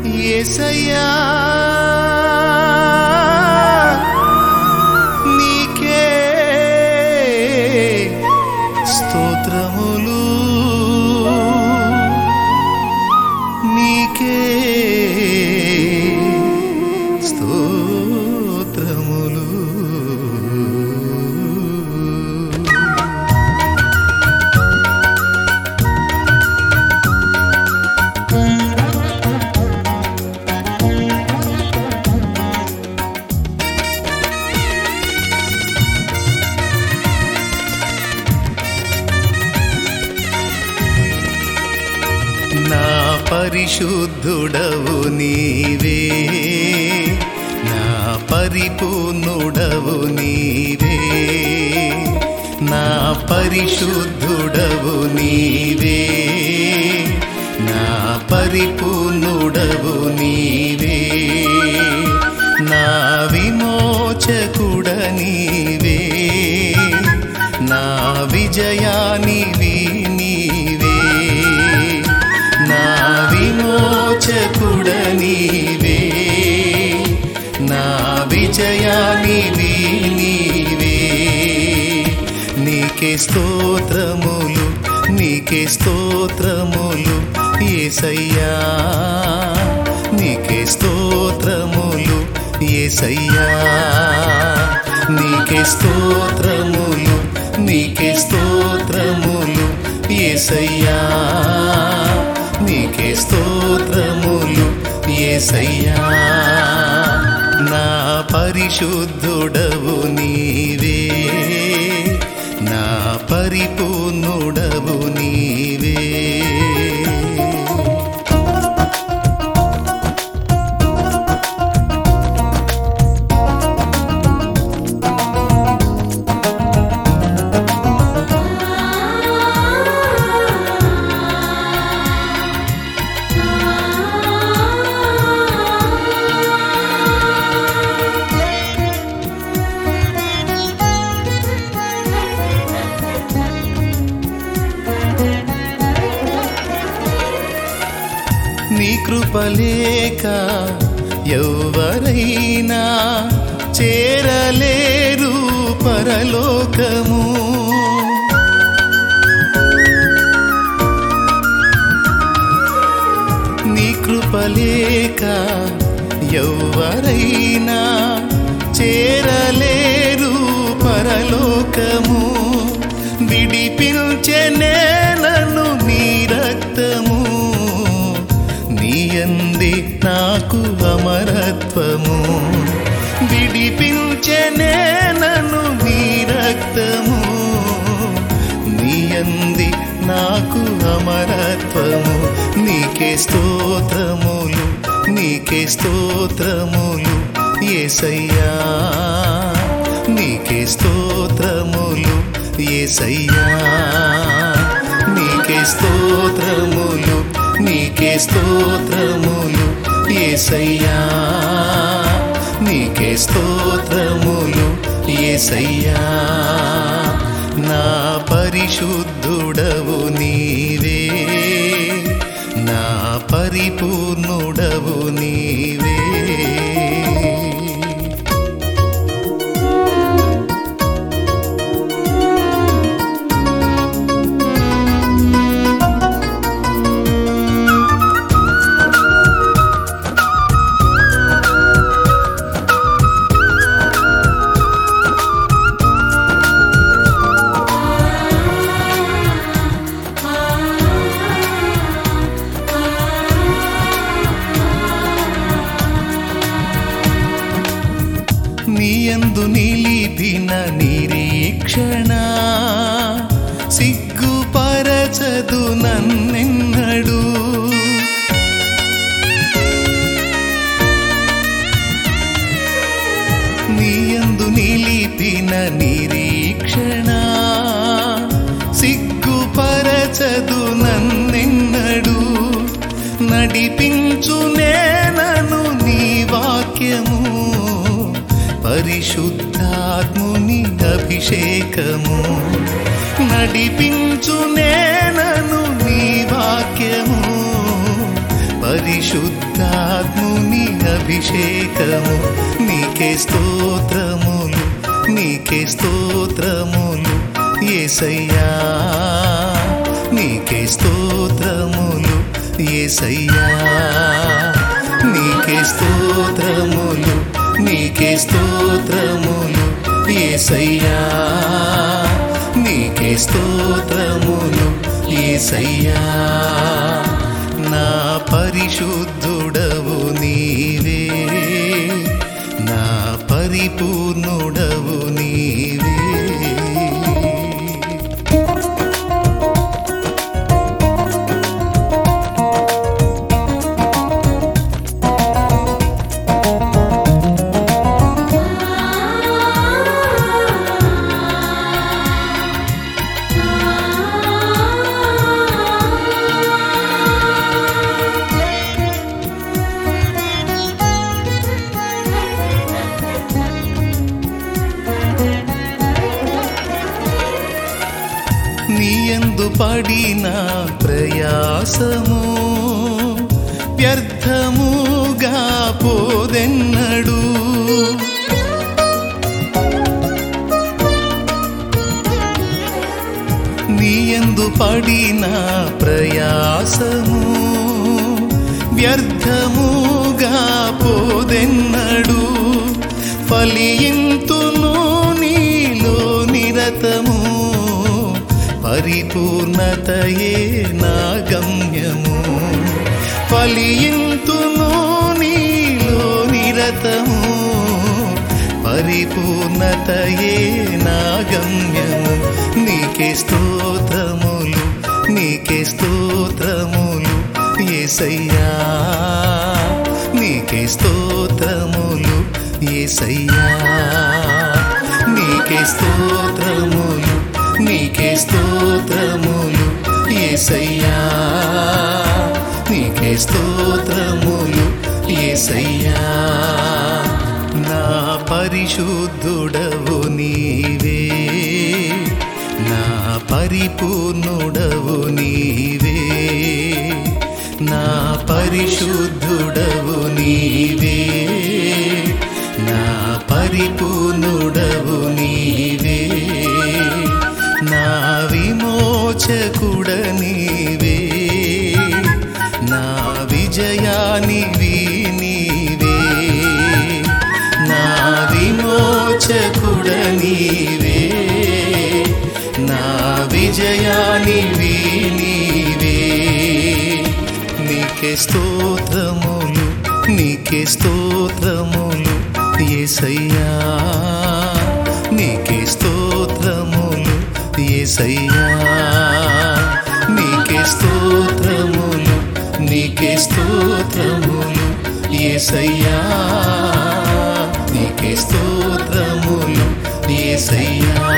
ఏసయ్యా నీకే స్తోత్రములు నీకే స్తోత్రములు నా పరిశుద్ధుడవు నీవే నా పరిపూర్ణుడవు నీవే నా పరిశుద్ధుడవు నీవే నా పరిపూర్ణుడవు నీవే నా విమోచకుడ నీవే నా విజయానివి నీవే నా విమోచకుడ నీవే నా విజయానివి నీవే నీకే స్తోత్రములు నీకే స్తోత్రములు ఏసయ్యా నీకే స్తోత్రములు ఏసయ్యా నీకే స్తోత్రములు నీకే స్తోత్రములు ఏసయ్యా నీకే స్తోత్రములు ఏసయ్యా నా పరిశుద్ధుడవు నీవే నా పరిపూర్ణుడవు నీవే నీ కృపలేక ఎవరైనా చేరలేరు పరలోకము నీ కృపలేక ఎవరైనా చేరలేరు పరలోకము విడిపించే నేలను నీ రక్తము నీయంది నాకు అమరత్వము విడిపించే నేలను నీ రక్తము నీయంది నాకు అమరత్వము నీకే స్తోత్రములు నీకే స్తోత్రములు ఏసయ్యా నీకే స్తోత్రములు ఏసయ్యా నీకే స్తోత్రములు నీకే స్తోత్రములు ఏసయ్యా నీకే స్తోత్రములు ఏసయ్యా నా పరిశుద్ధుడవు నీవే నా పరిపూర్ణుడవు నీవే నీయందు నిలిపిన నిరీక్షణ సిగ్గుపరచదు నన్నెన్నడు నీయందు నిలిపిన నిరీక్షణ సిగ్గుపరచదు నన్నెన్నడు నడిపించు నేనను నీ వాక్యము పరిశుద్ధాత్ముని అభిషేకము నడిపించు నేనను నీ వాక్యము పరిశుద్ధాత్ముని అభిషేకము నీకే స్తోత్రములు నీకే స్తోత్రములు ఏసయ్యా నీకే స్తోత్రములు ఏసయ్యా నీకే స్తోత్రములు నీకే స్తోత్రములు ఏసయ్యా నీకే స్తోత్రములు ఏసయ్యా నా పరిశుద్ధుడవు నీవే నా పరిపూర్ణుడవు నీవే నీయందు పడిన ప్రయాసము వ్యర్థముగా పోదెన్నడు నీయందు పడిన ప్రయాసము వ్యర్థముగా పోదెన్నడు ఫలియింతును నీలో నిరతము పరిపూర్ణతయే నా గమ్యము ఫలియింతును నీలో నిరతము పరిపూర్ణతయే నా గమ్యము నీకే స్తోత్రములు నీకే స్తోత్రములు ఏసయ్యా నీకే స్తోత్రములు ఏసయ్యా నీకే స్తోత్రములు నీకే స్తోత్రములు ఏసయ్యా నీకే స్తోత్రములు ఏసయ్యా నా పరిశుద్ధుడవు నీవే నా పరిపూర్ణుడవు నీవే నా పరిశుద్ధుడవు నీవే నా పరిపూర్ణుడవు నీవే నా విమోచకుడ నీవే నా విజయానివి నీవే నా విమోచకుడ నీవే నా విజయానివి నీవే నీకే స్తోత్రములు నీకే స్తోత్రములు ఏసయ్యా నీకే స్తోత్రములు ఏసయ్యా నీకే స్తోత్రములు నీకే స్తోత్రములు ఏసయ్యా నీకే స్తోత్రములు ఏసయ్యా